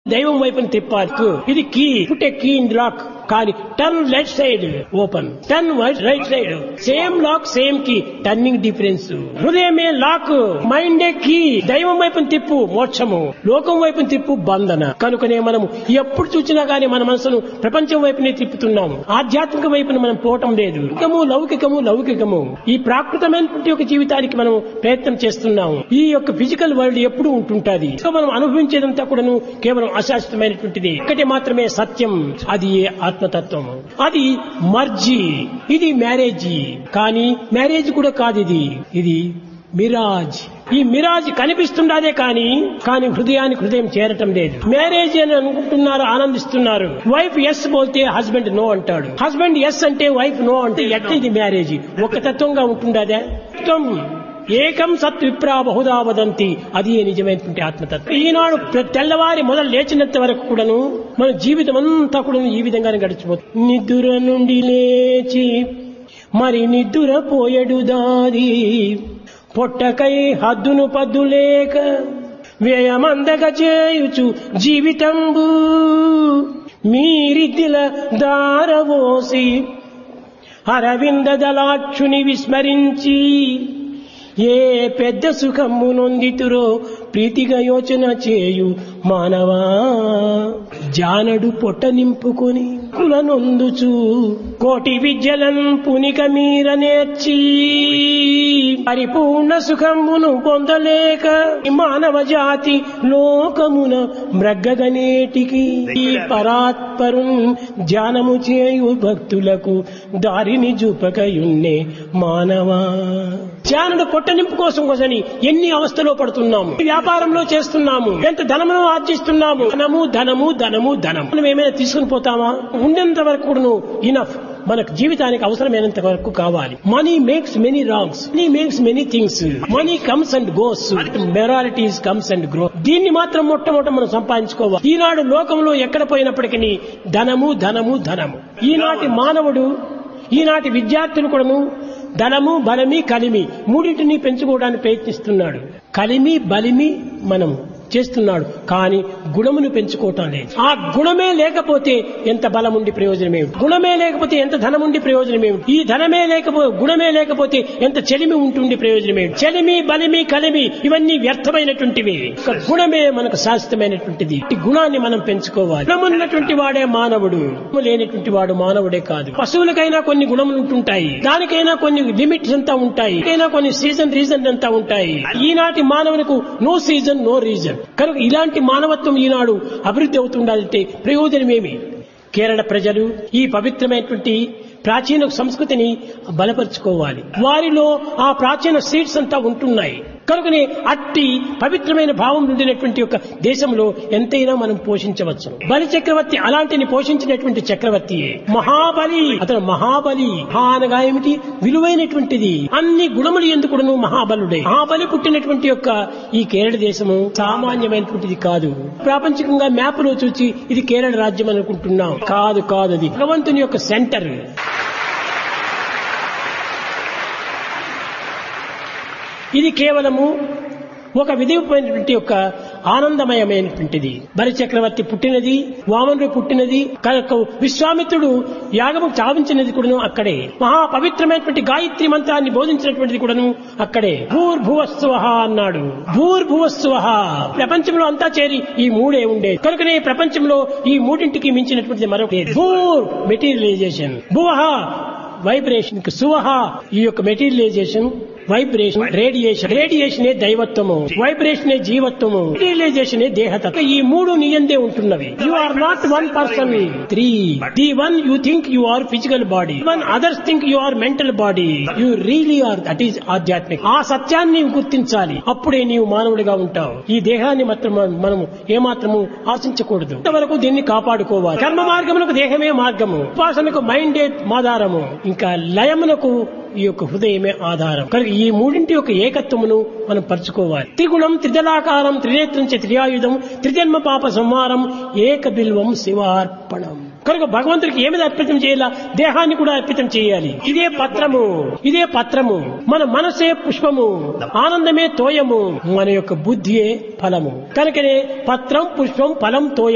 దైవం వైపుని తిప్పాలి ఇది key put a key in lock కానీ turn left side open turn right side same lock same key turning difference హృదయమే lock మైండే కీ దైవం వైపుని తిప్పు మోక్షము లోకం వైపుని తిప్పు బంధన కనుకనే మనము ఎప్పుడు చూసినా గానీ మన మనసును ప్రపంచం వైపునే తిప్పుతున్నాము ఆధ్యాత్మిక వైపున మనం పోవటం లేదు లౌకికము లౌకికము లౌకికము ఈ ప్రాకృతమైనటువంటి ఒక జీవితానికి మనం ప్రయత్నం చేస్తున్నాము ఈ యొక్క ఫిజికల్ వరల్డ్ ఎప్పుడు ఉంటుంటది సో మనం అనుభవించేదంతా కూడాను కేవలం అశాశ్వతమైనటువంటిది ఒకటి మాత్రమే సత్యం అది ఏ ఆత్మతత్వం అది మర్జీ ఇది మ్యారేజీ కానీ మ్యారేజ్ కూడా కాదు ఇది ఇది మిరాజ్ ఈ మిరాజ్ కనిపిస్తుండదే కానీ కానీ హృదయానికి హృదయం చేరటం లేదు మ్యారేజ్ అని అనుకుంటున్నారు ఆనందిస్తున్నారు వైఫ్ ఎస్ పోతే హస్బెండ్ నో అంటాడు హస్బెండ్ ఎస్ అంటే వైఫ్ నో అంటే ఎట్లా ఇది మ్యారేజ్ ఒక తత్వంగా ఉంటుండదే తత్వం ఏకం సత్ విప్రా బహుదా వదంతి అది నిజమైనటువంటి ఆత్మతత్వం ఈనాడు ప్ర- తెల్లవారి మొదలు లేచినంత వరకు కూడాను మన జీవితం అంతా కూడా ఈ విధంగానే గడిచిపోతుంది నిద్ర నుండి లేచి మరి నిద్ర పోయడు దారి పొట్టకై హద్దును పద్దు లేక వ్యయమందగ చేయుచు జీవితంబు మీరిద్దిల దారవోసి అరవింద దళాక్షుని విస్మరించి ఏ పెద్ద సుఖము నొందితురో ప్రీతిగా యోచన చేయు మానవా జానడు పొట్ట నింపుకొని కుల నొందుచు కోటి విద్యలను పునిక మీర నేర్చి పరిపూర్ణ సుఖమును పొందలేక మానవ జాతి లోకమున మ్రగ్గగనేటికి ఈ పరాత్పరు ధ్యానము చేయు భక్తులకు దారిని చూపకయున్నే మానవా ధ్యానుడు పొట్ట నింపు కోసం కోసని ఎన్ని అవస్థలో పడుతున్నాము వ్యాపారంలో చేస్తున్నాము ఎంత ధనమును ఆర్జిస్తున్నాము ధనము ధనము ధనము ధనం మనం ఏమైనా తీసుకుని పోతామా ఉండేంత వరకు కూడాను ఇనఫ్ మనకు జీవితానికి అవసరమైనంత వరకు కావాలి money makes many wrongs money makes many things money comes and goes moralities comes and grow దీన్ని మాత్రం మొట్టమొదట మనం సంపాదించుకోవాలి ఈనాడు లోకంలో ఎక్కడ పోయినప్పటికీ ధనము ధనము ధనము ఈనాటి మానవుడు ఈనాటి విద్యార్థులు కూడాను ధనము బలమి కలిమి మూడింటిని పెంచుకోవడానికి ప్రయత్నిస్తున్నాడు కలిమి బలిమి మనము చేస్తున్నాడు కానీ గుణమును పెంచుకోవటం లేదు ఆ గుణమే లేకపోతే ఎంత బలం ఉండి ప్రయోజనం ఏమిటి గుణమే లేకపోతే ఎంత ధనం ఉండి ప్రయోజనం ఏమిటి ఈ ధనమే లేకపోతే గుణమే లేకపోతే ఎంత చెలిమి ఉంటుంది ప్రయోజనం ఏమిటి చెలిమి బలిమి కలిమి ఇవన్నీ వ్యర్థమైనటువంటివి ఒక గుణమే మనకు శాశ్వతమైనటువంటిది ఈ గుణాన్ని మనం పెంచుకోవాలి గుణమున్నటువంటి వాడే మానవుడు గుణము లేనటువంటి వాడు మానవుడే కాదు పశువులకైనా కొన్ని గుణములు ఉంటుంటాయి దానికైనా కొన్ని లిమిట్స్ అంతా ఉంటాయి అయినా కొన్ని సీజన్ రీజన్ అంతా ఉంటాయి ఈనాటి మానవులకు నో సీజన్ నో రీజన్ కనుక ఇలాంటి మానవత్వం ఈనాడు అభివృద్ధి అవుతుండాలంటే ప్రయోజనమేమి కేరళ ప్రజలు ఈ పవిత్రమైనటువంటి ప్రాచీన సంస్కృతిని బలపరుచుకోవాలి వారిలో ఆ ప్రాచీన సీడ్స్ అంతా ఉంటున్నాయి కనుకనే అట్టి పవిత్రమైన భావం ఉండినటువంటి ఒక దేశంలో ఎంతైనా మనం పోషించవచ్చు బలి చక్రవర్తి అలాంటిని పోషించినటువంటి చక్రవర్తియే మహాబలి అతను మహాబలి మహా అనగా ఏమిటి విలువైనటువంటిది అన్ని గుణములు ఎందుకును మహాబలుడే మహాబలి పుట్టినటువంటి యొక్క ఈ కేరళ దేశము సామాన్యమైనటువంటిది కాదు ప్రాపంచికంగా మ్యాప్ లో చూసి ఇది కేరళ రాజ్యం అనుకుంటున్నాం కాదు కాదు అది భగవంతుని యొక్క సెంటర్ ఇది కేవలము ఒక విధిమైనటువంటి యొక్క ఆనందమయమైనటువంటిది బలి చక్రవర్తి పుట్టినది వామనుడు పుట్టినది కనుక విశ్వామిత్రుడు యాగము చావించినది కూడాను అక్కడే మహా పవిత్రమైనటువంటి గాయత్రి మంత్రాన్ని బోధించినటువంటిది కూడాను అక్కడే భూర్భువస్వ అన్నాడు భూర్భువస్వ ప్రపంచంలో అంతా చేరి ఈ మూడే ఉండేది కనుకనే ఈ ప్రపంచంలో ఈ మూడింటికి మించినటువంటిది మరొకటి లేదు. భూర్ మెటీరియలైజేషన్ భువహ వైబ్రేషన్ సువహ ఈ యొక్క మెటీరియలైజేషన్ వైబ్రేషన్ రేడియేషన్ రేడియేషన్ దైవత్వము వైబ్రేషన్ జీవత్వము మెటీరియలైజేషన్ దేహతత్వం ఈ మూడు నీయందే ఉంటున్నవి you are not one person three the one you think you are physical body one others think you are mental body you really are that is ఆధ్యాత్మిక ఆ సత్యాన్ని నీవు గుర్తించాలి అప్పుడే నీవు మానవుడిగా ఉంటావు ఈ దేహాన్ని మాత్రం మనము ఏమాత్రము ఆశించకూడదు ఇంతవరకు దీన్ని కాపాడుకోవాలి కర్మ మార్గములకు దేహమే మార్గము ఉపాసనకు మైండే ఆధారము ఇంకా లయమునకు ఈ యొక్క హృదయమే ఆధారం కనుక ఈ మూడింటి యొక్క ఏకత్వమును మనం పరుచుకోవాలి త్రిగుణం త్రిదలాకారం త్రినేత్రం చ త్రియాయుధం త్రిజన్మ పాప సంహారం ఏక బిల్వం శివార్పణం కనుక భగవంతుడికి ఏమి అర్పితం చేయాలా దేహాన్ని కూడా అర్పితం చేయాలి ఇదే పత్రము ఇదే పత్రము మన మనసే పుష్పము ఆనందమే తోయము మన యొక్క బుద్ధియే ఫలము కనుకనే పత్రం పుష్పం ఫలం తోయం